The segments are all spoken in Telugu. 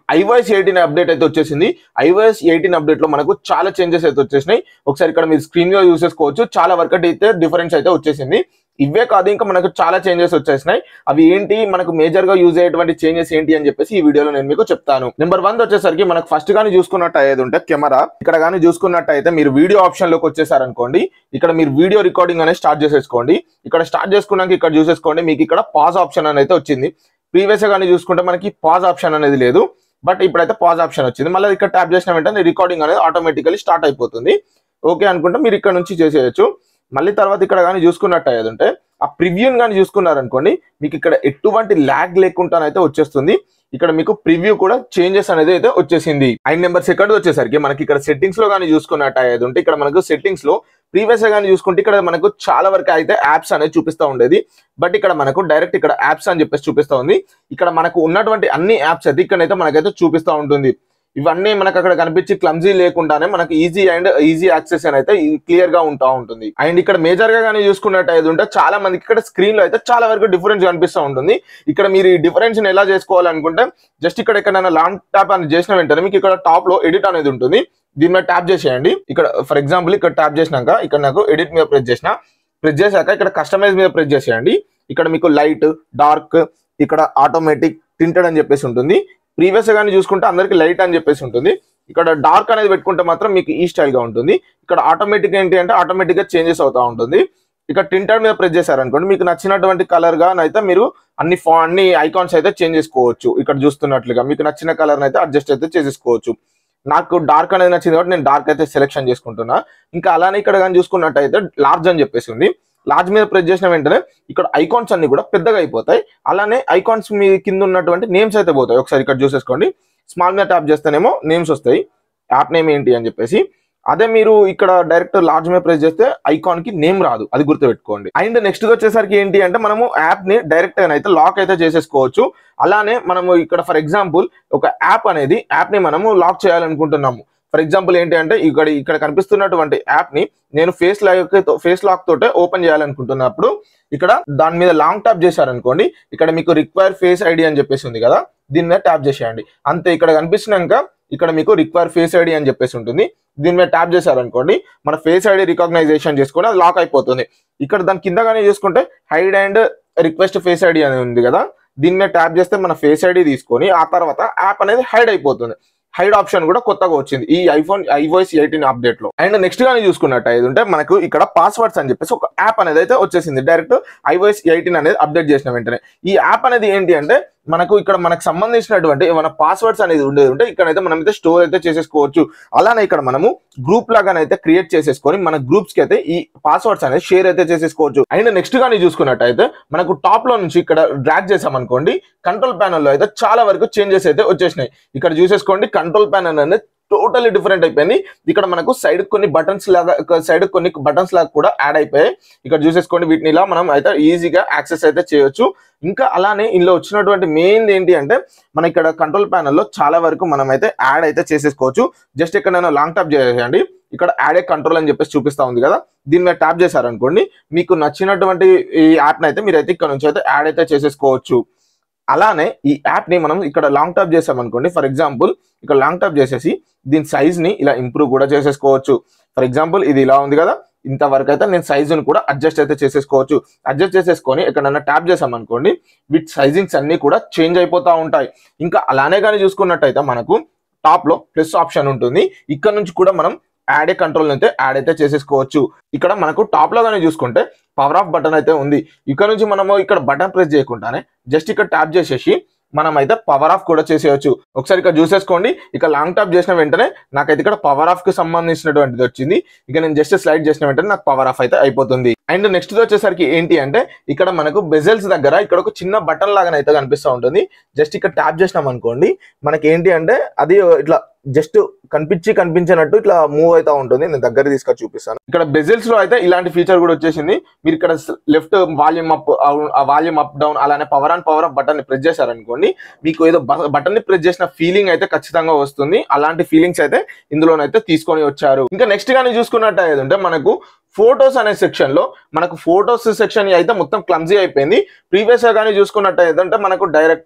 ఐవైఎస్ ఎయిటీన్ అప్డేట్ అయితే వచ్చేసింది ఐవైఎస్ ఎయిటీన్ అప్డేట్ లో మనకు చాలా చేంజెస్ అయితే వచ్చేసినాయి ఒకసారి ఇక్కడ మీరు స్క్రీన్ లో యూస్ చేసుకోవచ్చు చాలా వర్క్ అయితే డిఫరెన్స్ అయితే వచ్చేసింది ఇవే కాదు ఇంకా మనకు చాలా చేంజెస్ వచ్చేసినాయి అవి ఏంటి మనకు మేజర్ గా యూజ్ అయ్యేటువంటి చేంజెస్ ఏంటి అని చెప్పేసి ఈ వీడియోలో నేను మీకు చెప్తాను నెంబర్ వన్ వచ్చేసరికి మనకు ఫస్ట్ గానీ చూసుకున్నట్టు అయ్యేది ఉంటే కెమెరా ఇక్కడ కానీ చూసుకున్నట్టు అయితే మీరు వీడియో ఆప్షన్ లోకి వచ్చేసారనుకోండి ఇక్కడ మీరు వీడియో రికార్డింగ్ అనేది స్టార్ట్ చేసేసుకోండి ఇక్కడ స్టార్ట్ చేసుకున్నాక ఇక్కడ చూసేసుకోండి మీకు ఇక్కడ పాజ్ ఆప్షన్ అనేది వచ్చింది ప్రీవియస్ గానీ చూసుకుంటే మనకి పాజ్ ఆప్షన్ అనేది లేదు బట్ ఇప్పుడైతే పాజ్ ఆప్షన్ వచ్చింది మళ్ళీ ఇక్కడ ట్యాప్ చేసిన వెంటనే రికార్డింగ్ అనేది ఆటోమేటికలీ స్టార్ట్ అయిపోతుంది ఓకే అనుకుంటే మీరు ఇక్కడ నుంచి చేసేయచ్చు మళ్ళీ తర్వాత ఇక్కడ కానీ చూసుకున్నట్టు అయ్యేది ఉంటే ఆ ప్రివ్యూని కానీ చూసుకున్నారనుకోండి మీకు ఇక్కడ ఎటువంటి ల్యాగ్ లేకుండానైతే వచ్చేస్తుంది ఇక్కడ మీకు ప్రివ్యూ కూడా చేంజెస్ అనేది అయితే వచ్చేసింది ఐదు నెంబర్ సెకండ్ వచ్చేసరికి మనకి ఇక్కడ సెట్టింగ్స్ లో కానీ చూసుకున్నట్టు అయ్యేది ఉంటే ఇక్కడ మనకు సెట్టింగ్స్ లో ప్రీవియస్ గా కానీ చూసుకుంటే ఇక్కడ మనకు చాలా వరకు అయితే యాప్స్ అనేది చూపిస్తూ ఉండేది బట్ ఇక్కడ మనకు డైరెక్ట్ ఇక్కడ యాప్స్ అని చెప్పేసి చూపిస్తా ఉంది ఇక్కడ మనకు ఉన్నటువంటి అన్ని యాప్స్ అయితే ఇక్కడైతే మనకైతే చూపిస్తూ ఉంటుంది ఇవన్నీ మనకు అక్కడ కనిపించి క్లమ్జీ లేకుండానే మనకు ఈజీ అండ్ ఈజీ యాక్సెస్ అని అయితే క్లియర్ గా ఉంటా ఉంటుంది అండ్ ఇక్కడ మేజర్ గా కానీ చూసుకున్నట్టు అయితే ఉంటే చాలా మందికి ఇక్కడ స్క్రీన్ లో అయితే చాలా వరకు డిఫరెన్స్ కనిపిస్తూ ఉంటుంది ఇక్కడ మీరు ఈ డిఫరెన్స్ ఎలా చేసుకోవాలనుకుంటే జస్ట్ ఇక్కడ ఎక్కడైనా లాంగ్ ట్యాప్ అని చేసిన వెంటనే మీకు ఇక్కడ టాప్ లో ఎడిట్ అనేది ఉంటుంది దీని మీద ట్యాప్ చేసేయండి ఇక్కడ ఫర్ ఎగ్జాంపుల్ ఇక్కడ ట్యాప్ చేసినాక ఇక్కడ నాకు ఎడిట్ మీద ప్రెస్ చేసిన ప్రెస్ చేశాక ఇక్కడ కస్టమైజ్ మీద ప్రెస్ చేసేయండి ఇక్కడ మీకు లైట్ డార్క్ ఇక్కడ ఆటోమేటిక్ టింటెడ్ అని చెప్పేసి ఉంటుంది ప్రీవియస్ గానీ చూసుకుంటే అందరికి లైట్ అని చెప్పేసి ఉంటుంది ఇక్కడ డార్క్ అనేది పెట్టుకుంటే మాత్రం మీకు ఈ స్టైల్ గా ఉంటుంది ఇక్కడ ఆటోమేటిక్ ఏంటి అంటే ఆటోమేటిక్ గా చేంజెస్ అవుతా ఉంటుంది ఇక్కడ టింటెడ్ మీద ప్రెస్ చేశారనుకోండి మీకు నచ్చినటువంటి కలర్ గా అయితే మీరు అన్ని ఫా అన్ని ఐకాన్స్ అయితే చేంజ్ చేసుకోవచ్చు ఇక్కడ చూస్తున్నట్లుగా మీకు నచ్చిన కలర్ అయితే అడ్జస్ట్ అయితే చేసేసుకోవచ్చు నాకు డార్క్ అనేది నచ్చింది కాబట్టి నేను డార్క్ అయితే సెలెక్షన్ చేసుకుంటున్నా ఇంకా అలానే ఇక్కడ కానీ చూసుకున్నట్టయితే లార్జ్ అని చెప్పేసి ఉంది లార్జ్ మీద ప్రెస్ చేసిన వెంటనే ఇక్కడ ఐకాన్స్ అన్ని కూడా పెద్దగా అయిపోతాయి అలానే ఐకాన్స్ మీ కింద ఉన్నటువంటి నేమ్స్ అయితే పోతాయి ఒకసారి ఇక్కడ చూసేసుకోండి స్మాల్ మీద ట్యాప్ చేస్తేనేమో నేమ్స్ వస్తాయి యాప్ నేమ్ ఏంటి అని చెప్పేసి అదే మీరు ఇక్కడ డైరెక్ట్ లార్జ్ మీద ప్రెస్ చేస్తే ఐకాన్ కి నేమ్ రాదు అది గుర్తుపెట్టుకోండి అండ్ నెక్స్ట్ వచ్చేసరికి ఏంటి అంటే మనము యాప్ ని డైరెక్ట్ గా అయితే లాక్ అయితే చేసేసుకోవచ్చు అలానే మనము ఇక్కడ ఫర్ ఎగ్జాంపుల్ ఒక యాప్ అనేది యాప్ ని మనము లాక్ చేయాలనుకుంటున్నాము ఫర్ ఎగ్జాంపుల్ ఏంటి అంటే ఇక్కడ ఇక్కడ కనిపిస్తున్నటువంటి యాప్ ని నేను ఫేస్ లాక్ ఫేస్ లాక్ తోటే ఓపెన్ చేయాలనుకుంటున్నప్పుడు ఇక్కడ దాని మీద లాంగ్ ట్యాప్ చేశారనుకోండి ఇక్కడ మీకు రిక్వైర్ ఫేస్ ఐడి అని చెప్పేసి ఉంది కదా దీని మీద ట్యాప్ చేసేయండి అంతే ఇక్కడ కనిపించినాక ఇక్కడ మీకు రిక్వైర్ ఫేస్ ఐడి అని చెప్పేసి ఉంటుంది దీని మీద ట్యాప్ చేశారనుకోండి మన ఫేస్ ఐడి రికగ్నైజేషన్ చేసుకొని అది లాక్ అయిపోతుంది ఇక్కడ దాని కిందగానే చూసుకుంటే hide and request face ID అని ఉంది కదా దీని మీద ట్యాప్ చేస్తే మన ఫేస్ ఐడి తీసుకొని ఆ తర్వాత యాప్ అనేది హైడ్ అయిపోతుంది హైడ్ ఆప్షన్ కూడా కొత్తగా వచ్చింది ఈ ఐఫోన్ ఐవోఎస్ ఎయిటీన్ అప్డేట్ లో అండ్ నెక్స్ట్ గానీ చూసుకున్నట్టు అయితే ఉంటే మనకు ఇక్కడ పాస్వర్డ్స్ అని చెప్పేసి ఒక యాప్ అనేది అయితే వచ్చేసింది డైరెక్ట్ ఐవోఎస్ ఎయిటీన్ అనేది అప్డేట్ చేసిన వెంటనే ఈ యాప్ అనేది ఏంటి అంటే మనకు ఇక్కడ మనకు సంబంధించినటువంటి ఏమైనా పాస్వర్డ్స్ అనేది ఉండేది ఉంటే ఇక్కడైతే మనం అయితే స్టోర్ అయితే చేసేసుకోవచ్చు అలానే ఇక్కడ మనము గ్రూప్ లాగానైతే క్రియేట్ చేసేసుకొని మన గ్రూప్స్ కి అయితే ఈ పాస్వర్డ్స్ అనేది షేర్ అయితే చేసేసుకోవచ్చు అండ్ నెక్స్ట్ గానీ చూసుకున్నట్టయితే మనకు టాప్ లో నుంచి ఇక్కడ డ్రాగ్ చేసామనుకోండి కంట్రోల్ ప్యానల్ లో అయితే చాలా వరకు చేంజెస్ అయితే వచ్చేసినాయి ఇక్కడ చూసేసుకోండి కంట్రోల్ ప్యానల్ అనేది టోటల్లీ డిఫరెంట్ అయిపోయింది ఇక్కడ మనకు సైడ్ కొన్ని బటన్స్ లాగా సైడ్ కొన్ని బటన్స్ లాగా కూడా యాడ్ అయిపోయాయి ఇక్కడ చూసేసుకోండి వీటిని ఇలా మనం అయితే ఈజీగా యాక్సెస్ అయితే చేయొచ్చు ఇంకా అలానే ఇందులో వచ్చినటువంటి మెయిన్ ఏంటి అంటే మన ఇక్కడ కంట్రోల్ ప్యానల్లో చాలా వరకు మనం అయితే యాడ్ అయితే చేసేసుకోవచ్చు జస్ట్ ఇక్కడ నేను లాంగ్ టాప్ చేసేయండి ఇక్కడ యాడ్ ఏ కంట్రోల్ అని చెప్పేసి చూపిస్తా ఉంది కదా దీని మీద ట్యాప్ చేశారనుకోండి మీకు నచ్చినటువంటి ఈ యాప్ని అయితే మీరైతే ఇక్కడ నుంచి అయితే యాడ్ అయితే చేసేసుకోవచ్చు అలానే ఈ యాప్ ని మనం ఇక్కడ లాంగ్ టాప్ చేసామనుకోండి ఫర్ ఎగ్జాంపుల్ ఇక్కడ లాంగ్ టాప్ చేసేసి దీని సైజ్ ని ఇలా ఇంప్రూవ్ కూడా చేసేసుకోవచ్చు ఫర్ ఎగ్జాంపుల్ ఇది ఇలా ఉంది కదా ఇంతవరకు అయితే నేను సైజుని కూడా అడ్జస్ట్ అయితే చేసేసుకోవచ్చు అడ్జస్ట్ చేసేసుకొని ఎక్కడన్నా ట్యాప్ చేసామనుకోండి వీటి సైజింగ్స్ అన్ని కూడా చేంజ్ అయిపోతూ ఉంటాయి ఇంకా అలానే కానీ చూసుకున్నట్టయితే మనకు టాప్ లో ప్లస్ ఆప్షన్ ఉంటుంది ఇక్కడ నుంచి కూడా మనం యాడ్ ఏ కంట్రోల్ అయితే యాడ్ అయితే చేసేసుకోవచ్చు ఇక్కడ మనకు టాప్ లో కానీ చూసుకుంటే పవర్ ఆఫ్ బటన్ అయితే ఉంది ఇక్కడ నుంచి మనము ఇక్కడ బటన్ ప్రెస్ చేయకుండానే జస్ట్ ఇక్కడ ట్యాప్ చేసేసి మనం అయితే పవర్ ఆఫ్ కూడా చేసేయచ్చు ఒకసారి ఇక్కడ చూసేసుకోండి ఇక లాంగ్ టాప్ చేసిన వెంటనే నాకైతే ఇక్కడ పవర్ ఆఫ్ కి సంబంధించినటువంటిది వచ్చింది ఇక నేను జస్ట్ స్లైడ్ చేసిన వెంటనే నాకు పవర్ ఆఫ్ అయితే అయిపోతుంది అండ్ నెక్స్ట్ వచ్చేసరికి ఏంటి అంటే ఇక్కడ మనకు బెజల్స్ దగ్గర ఇక్కడ ఒక చిన్న బటన్ లాగా అయితే కనిపిస్తూ ఉంటుంది జస్ట్ ఇక్కడ ట్యాప్ చేసినాం అనుకోండి మనకి ఏంటి అంటే అది ఇట్లా జస్ట్ కనిపించి కనిపించినట్టు ఇట్లా మూవ్ అవుతా ఉంటుంది నేను దగ్గర తీసుకొని చూపిస్తాను ఇక్కడ బెజిల్స్ లో అయితే ఇలాంటి ఫీచర్ కూడా వచ్చేసింది మీరు ఇక్కడ లెఫ్ట్ వాల్యూమ్ అప్ ఆ వాల్యూమ్ అప్ డౌన్ అలానే power on power up button ని ప్రెస్ చేశారనుకోండి మీకు ఏదో బటన్ ని ప్రెస్ చేసిన ఫీలింగ్ అయితే ఖచ్చితంగా వస్తుంది అలాంటి ఫీలింగ్స్ అయితే ఇందులోనైతే తీసుకొని వచ్చారు ఇంకా నెక్స్ట్ కానీ చూసుకున్నట్టు ఏదంటే మనకు ఫోటోస్ అనే సెక్షన్ లో మనకు ఫోటోస్ సెక్షన్ అయితే మొత్తం క్లమ్జీ అయిపోయింది ప్రీవియస్ గా కానీ చూసుకున్నట్టు ఏదంటే మనకు డైరెక్ట్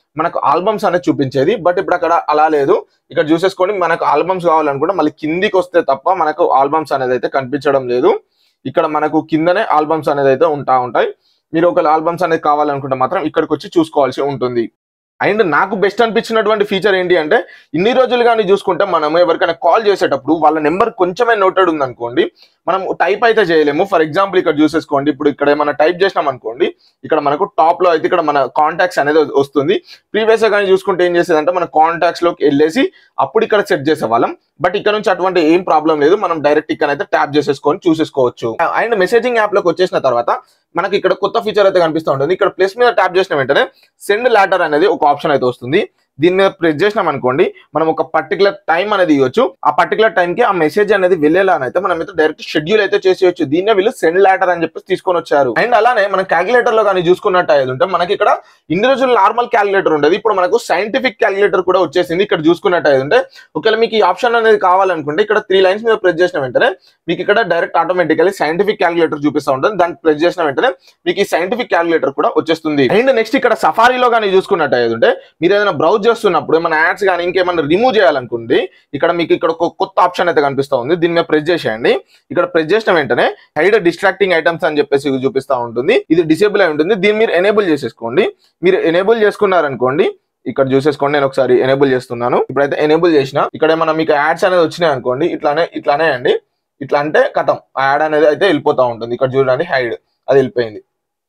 మనకు ఆల్బమ్స్ అనేది చూపించేది బట్ ఇప్పుడు అక్కడ అలా లేదు ఇక్కడ చూసేసుకోండి మనకు ఆల్బమ్స్ కావాలనుకుంటే మళ్ళీ కిందికి వస్తే తప్ప మనకు ఆల్బమ్స్ అనేది అయితే కనిపించడం లేదు ఇక్కడ మనకు కిందనే ఆల్బమ్స్ అనేది అయితే ఉంటా ఉంటాయి మీరు ఒక ఆల్బమ్స్ అనేది కావాలనుకుంటే మాత్రం ఇక్కడికి వచ్చి చూసుకోవాల్సి ఉంటుంది అండ్ నాకు బెస్ట్ అనిపించినటువంటి ఫీచర్ ఏంటి అంటే ఇన్ని రోజులు కానీ చూసుకుంటే మనం ఎవరికైనా కాల్ చేసేటప్పుడు వాళ్ళ నెంబర్ కొంచెమే నోటెడ్ ఉంది అనుకోండి మనం టైప్ అయితే చేయలేము ఫర్ ఎగ్జాంపుల్ ఇక్కడ చూసేసుకోండి ఇప్పుడు ఇక్కడ ఏమైనా టైప్ చేసినాం అనుకోండి ఇక్కడ మనకు టాప్ లో అయితే ఇక్కడ మన కాంటాక్ట్స్ అనేది వస్తుంది ప్రీవియస్ గా కానీ చూసుకుంటే ఏం చేసేదంటే మన కాంటాక్ట్స్ లోకి వెళ్ళేసి అప్పుడు ఇక్కడ సెట్ చేసేవాళ్ళం బట్ ఇక్కడ నుంచి అటువంటి ఏం ప్రాబ్లం లేదు మనం డైరెక్ట్ ఇక్కడ అయితే ట్యాప్ చేసేసుకొని చూసేసుకోవచ్చు అండ్ మెసేజింగ్ యాప్ లోకి వచ్చేసిన తర్వాత మనకి ఇక్కడ కొత్త ఫీచర్ అయితే కనిపిస్తూ ఉంటుంది ఇక్కడ ప్లస్ మీద ట్యాప్ చేసిన వెంటనే సెండ్ లాటర్ అనేది ఒక ఆప్షన్ అయితే వస్తుంది దీని మీద ప్రెస్ చేసినాం అనుకోండి మనం ఒక పర్టికులర్ టైం అనేది ఇవ్వచ్చు ఆ పర్టికులర్ టైం కి ఆ మెసేజ్ అనేది వెళ్ళేలానైతే మనం అయితే డైరెక్ట్ షెడ్యూల్ అయితే చేసేయచ్చు దీన్నే వీళ్ళు సెండ్ లాటర్ అని చెప్పేసి తీసుకొని వచ్చారు అండ్ అలానే మనం క్యాలిక్యులేటర్ లో కానీ చూసుకున్నట్టు అయ్యేది ఉంటే మనకి ఇక్కడ ఇన్ని రోజులు నార్మల్ క్యాలిక్యులేటర్ ఉండేది ఇప్పుడు మనకు సైంటిఫిక్ క్యాలిక్యులేటర్ కూడా వచ్చేసింది ఇక్కడ చూసుకున్నట్టు అయ్యేది ఉంటే ఒకవేళ మీకు ఈ ఆప్షన్ అనేది కావాలనుకుంటే ఇక్కడ త్రీ లైన్స్ మీద ప్రెస్ చేసిన వెంటనే మీకు ఇక్కడ డైరెక్ట్ ఆటోమేటికలీ సైంటిఫిక్ క్యాలిక్యులేటర్ చూపిస్తూ ఉంటుంది దాన్ని ప్రెస్ చేసిన వెంటనే మీకు ఈ సైంటిఫిక్ క్యాలిక్యులేటర్ కూడా వచ్చేస్తుంది అండ్ నెక్స్ట్ ఇక్కడ సఫారీలో కానీ చూసుకున్నట్టు అయ్యేది ఉంటే మీరు ఏదైనా బ్రౌజ్ చేస్తున్నప్పుడు ఏమైనా యాడ్స్ కానీ ఇంకేమైనా రిమూవ్ చేయాలనుకుంటే ఇక్కడ మీకు ఇక్కడ ఒక కొత్త ఆప్షన్ అయితే కనిపిస్తా ఉంది దీని మీద ప్రెస్ చేసేయండి ఇక్కడ ప్రెస్ చేసిన వెంటనే హైడ్ డిస్ట్రాక్టింగ్ ఐటమ్స్ అని చెప్పేసి చూపిస్తా ఉంటుంది ఇది డిసేబుల్ అయి ఉంటుంది దీన్ని మీరు ఎనేబుల్ చేసేసుకోండి మీరు ఎనేబుల్ చేసుకున్నారనుకోండి ఇక్కడ చూసేసుకోండి నేను ఒకసారి ఎనేబుల్ చేస్తున్నాను ఇప్పుడైతే ఎనేబుల్ చేసిన ఇక్కడ ఏమైనా మీకు యాడ్స్ అనేది వచ్చినాయి అనుకోండి ఇట్లానే ఇట్లానే అండి ఇట్లా అంటే కథం ఆ యాడ్ అనేది అయితే వెళ్ళిపోతా ఉంటుంది ఇక్కడ చూడండి హైడ్ అది వెళ్ళిపోయింది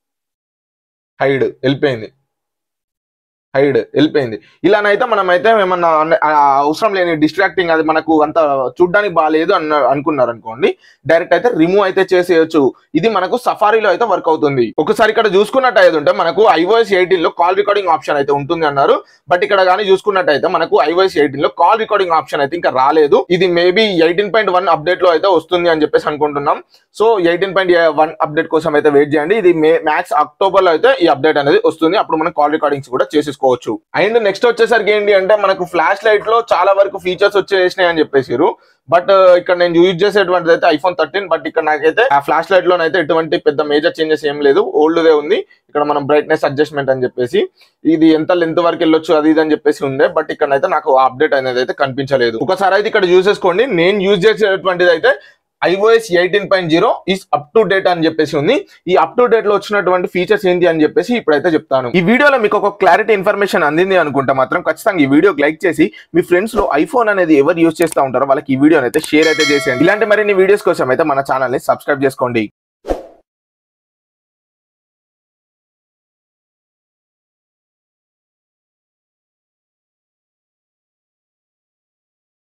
హైడ్ వెళ్ళిపోయింది హైడ్ వెళ్ళిపోయింది ఇలానైతే మనం అయితే ఏమన్నా అన్న- ఆ అవసరం లేని డిస్ట్రాక్టింగ్ అది మనకు అంత చూడ్డానికి బాగాలేదు అన్న అనుకున్నారు అనుకోండి డైరెక్ట్ అయితే రిమూవ్ అయితే చేసేయచ్చు ఇది మనకు సఫారీలో అయితే వర్క్ అవుతుంది ఒకసారి ఇక్కడ చూసుకున్నట్టు అయితే ఉంటే మనకు ఐఓఎస్ ఎయిటీన్ లో కాల్ రికార్డింగ్ ఆప్షన్ అయితే ఉంటుంది అన్నారు బట్ ఇక్కడ కానీ చూసుకున్నట్టయితే మనకు ఐఓఎస్ ఎయిటీన్ లో కాల్ రికార్డింగ్ ఆప్షన్ అయితే ఇంకా రాలేదు ఇది maybe eighteen point one update లో అయితే వస్తుంది అని చెప్పేసి అనుకుంటున్నాం so eighteen point one update కోసం అయితే వెయిట్ చేయండి ఇది మే మ్యాక్స్ అక్టోబర్ లో అయితే ఈ అప్డేట్ అనేది వస్తుంది అప్పుడు మనం కాల్ రికార్డింగ్స్ కూడా చేసేసుకోవచ్చు అండ్ నెక్స్ట్ వచ్చేసరికి ఏంటి అంటే మనకు ఫ్లాష్ లైట్ లో చాలా వరకు ఫీచర్స్ వచ్చేసినాయి అని చెప్పేసారు బట్ ఇక్కడ నేను యూజ్ చేసేటువంటిది అయితే ఐఫోన్ థర్టీన్ బట్ ఇక్కడ నాకైతే ఆ ఫ్లాష్ లైట్ లోనైతే ఎటువంటి పెద్ద మేజర్ చేంజెస్ ఏం లేదు ఓల్డ్ దే ఉంది ఇక్కడ మనం బ్రైట్నెస్ అడ్జస్ట్మెంట్ అని చెప్పేసి ఇది ఎంత లెంత్ వరకు వెళ్ళొచ్చు అది ఇది అని చెప్పేసి ఉండే బట్ ఇక్కడ నాకు అప్డేట్ అనేది అయితే కనిపించలేదు ఒకసారి అయితే ఇక్కడ చూసేసుకోండి నేను యూజ్ చేసేటువంటిది అయితే iOS eighteen point zero is up to date అని చెప్పేసి ఉంది ఈ అప్ టు డేట్ లో వచ్చినటువంటి ఫీచర్స్ ఏంటి అని చెప్పేసి ఇప్పుడైతే చెప్తాను ఈ వీడియోలో మీకు ఒక క్లారిటీ ఇన్ఫర్మేషన్ అందింది అనుకుంటే మాత్రం ఖచ్చితంగా ఈ వీడియోకి లైక్ చేసి మీ ఫ్రెండ్స్ లో ఐఫోన్ అనేది ఎవరు యూస్ చేస్తూ ఉంటారో వాళ్ళకి ఈ వీడియోని అయితే షేర్ అయితే చేసేయండి ఇలాంటి మరిన్ని వీడియోస్ కోసం అయితే మన ఛానల్ ని సబ్స్క్రైబ్ చేసుకోండి